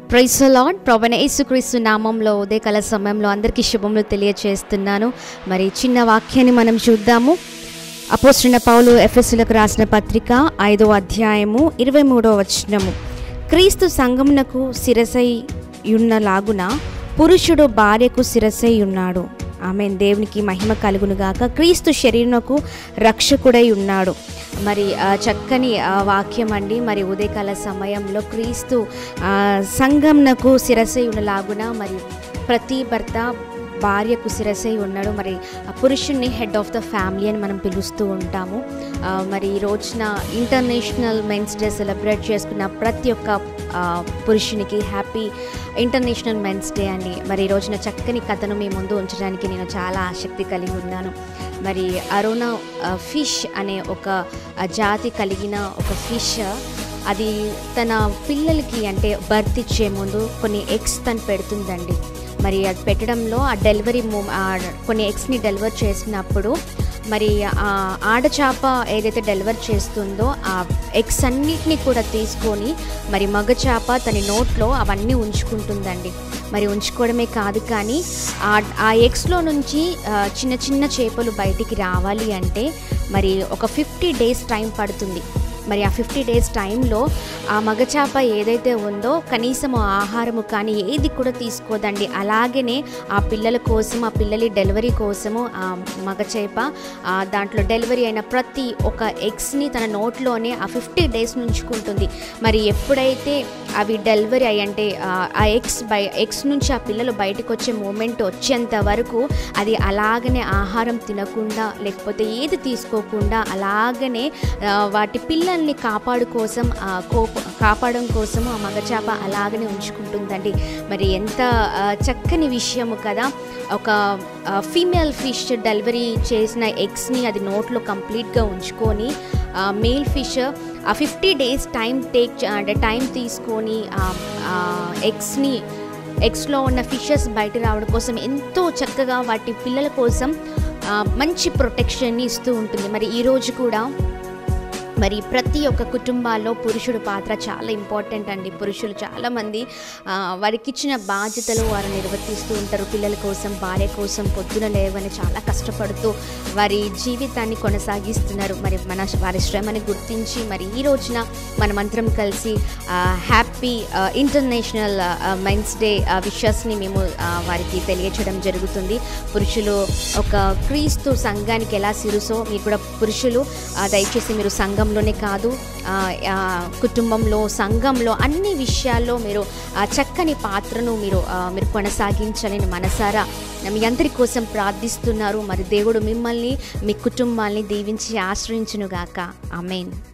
price lord ప్రభన యేసుక్రీస్తు నామంలో ఉదయకాల సమయంలో అందరికీ శుభములు తెలియచేస్తున్నాను మరి చిన్న వాక్యాన్ని మనం చూద్దాము అపోస్తున్న పౌలు ఎఫ్ఎస్లకు రాసిన పత్రిక ఐదో అధ్యాయము ఇరవై మూడో వచనము క్రీస్తు సంగమునకు శిరసై ఉన్నలాగున పురుషుడు భార్యకు శిరసై ఉన్నాడు ఆమె దేవునికి మహిమ కలుగునుగాక క్రీస్తు శరీరమునకు రక్షకుడై ఉన్నాడు మరి ఆ, చక్కని ఆ, వాక్యం అండి మరి ఉదయకాల సమయంలో క్రీస్తు ఆ, సంఘంనకు శిరసై ఉన్నలాగున మరి ప్రతి భర్త భార్యకు శిరసై ఉన్నాడు మరి ఆ పురుషుణ్ణి హెడ్ ఆఫ్ ద ఫ్యామిలీ అని మనం పిలుస్తూ ఉంటాము ఆ, మరి ఈ రోజున ఇంటర్నేషనల్ మెన్స్ డే సెలబ్రేట్ చేసుకున్న ప్రతి ఒక్క ఆ, పురుషునికి హ్యాపీ ఇంటర్నేషనల్ మెన్స్ డే అండి మరి ఈ రోజున చక్కని కథను మీ ముందు ఉంచడానికి నేను చాలా ఆసక్తి కలిగి ఉన్నాను మరి అరోనా ఆ, ఫిష్ అనే ఒక ఆ, జాతి కలిగిన ఒక ఫిష్ అది తన పిల్లలకి అంటే బర్త్ ఇచ్చే ముందు కొన్ని ఎగ్స్ తను పెడుతుందండి మరి అది పెట్టడంలో ఆ డెలివరీ మూ ఆ కొన్ని ఎగ్స్ని డెలివర్ చేసినప్పుడు మరి ఆ ఆడచాప ఏదైతే డెలివర్ చేస్తుందో ఆ ఎగ్స్ అన్నిటినీ కూడా తీసుకొని మరి మగ చేప తన నోట్లో అవన్నీ ఉంచుకుంటుందండి మరి ఉంచుకోవడమే కాదు కానీ ఆ ఆ ఎగ్స్లో నుంచి ఆ, చిన్న చిన్న చేపలు బయటికి రావాలి అంటే మరి ఒక ఫిఫ్టీ డేస్ టైం పడుతుంది మరి ఆ ఫిఫ్టీ డేస్ టైంలో ఆ మగచాప ఏదైతే ఉందో కనీసం ఆహారము కానీ ఏది కూడా తీసుకోదండి అలాగనే ఆ పిల్లల కోసం ఆ పిల్లలి డెలివరీ కోసము ఆ మగచేప ఆ దాంట్లో డెలివరీ అయిన ప్రతి ఒక్క ఎగ్స్ని తన నోట్లోనే ఆ ఫిఫ్టీ డేస్ ఉంచుకుంటుంది మరి ఎప్పుడైతే అవి డెలివరీ అయ్యి అంటే ఆ, ఆ ఎగ్స్ బై ఎగ్స్ నుంచి ఆ పిల్లలు బయటకు వచ్చే మూమెంట్ వచ్చేంత వరకు అది అలాగనే ఆహారం తినకుండా లేకపోతే ఏది తీసుకోకుండా అలాగనే ఆ, వాటి పిల్లల్ని కాపాడు కోసం ఆ, కోప కాపాడడం కోసం ఆ మగచాప అలాగనే ఉంచుకుంటుందండి మరి ఎంత ఆ, చక్కని విషయము కదా ఒక ఫీమేల్ ఫిష్ డెలివరీ చేసిన ఎగ్స్ని అది నోట్లో కంప్లీట్గా ఉంచుకొని మేల్ ఫిష్ ఆ ఫిఫ్టీ డేస్ టైం టేక్ అంటే టైం తీసుకొని ఆ ఎగ్స్ని ఎగ్స్లో ఉన్న ఫిషెస్ బయట రావడం కోసం ఎంతో చక్కగా వాటి పిల్లల కోసం ఆ, మంచి ప్రొటెక్షన్ని ఇస్తూ ఉంటుంది మరి ఈరోజు కూడా మరి ప్రతి ఒక్క కుటుంబాల్లో పురుషుడు పాత్ర చాలా ఇంపార్టెంట్ అండి పురుషులు చాలామంది ఆ, వారికి ఇచ్చిన బాధ్యతలు వారు నిర్వర్తిస్తూ ఉంటారు పిల్లల కోసం భార్య కోసం పొద్దున లేవని చాలా కష్టపడుతూ వారి జీవితాన్ని కొనసాగిస్తున్నారు మరి మన వారి శ్రమని గుర్తించి మరి ఈ రోజున మనమందరం కలిసి హ్యాపీ ఇంటర్నేషనల్ మెన్స్ డే విషస్ని మేము ఆ, వారికి తెలియచేయడం జరుగుతుంది పురుషులు ఒక క్రీస్తు సంఘానికి ఎలా సిరుసో మీరు కూడా పురుషులు ఆ, దయచేసి మీరు సంఘంలోనే కాదు ఆ, ఆ, కుటుంబంలో సంఘంలో అన్ని విషయాల్లో మీరు ఆ చక్కని పాత్రను మీరు ఆ, మీరు కొనసాగించాలని మనసారా మీ అందరి కోసం ప్రార్థిస్తున్నారు మరి దేవుడు మిమ్మల్ని మీ కుటుంబాల్ని దీవించి ఆశ్రయించునుగాక ఆమెన్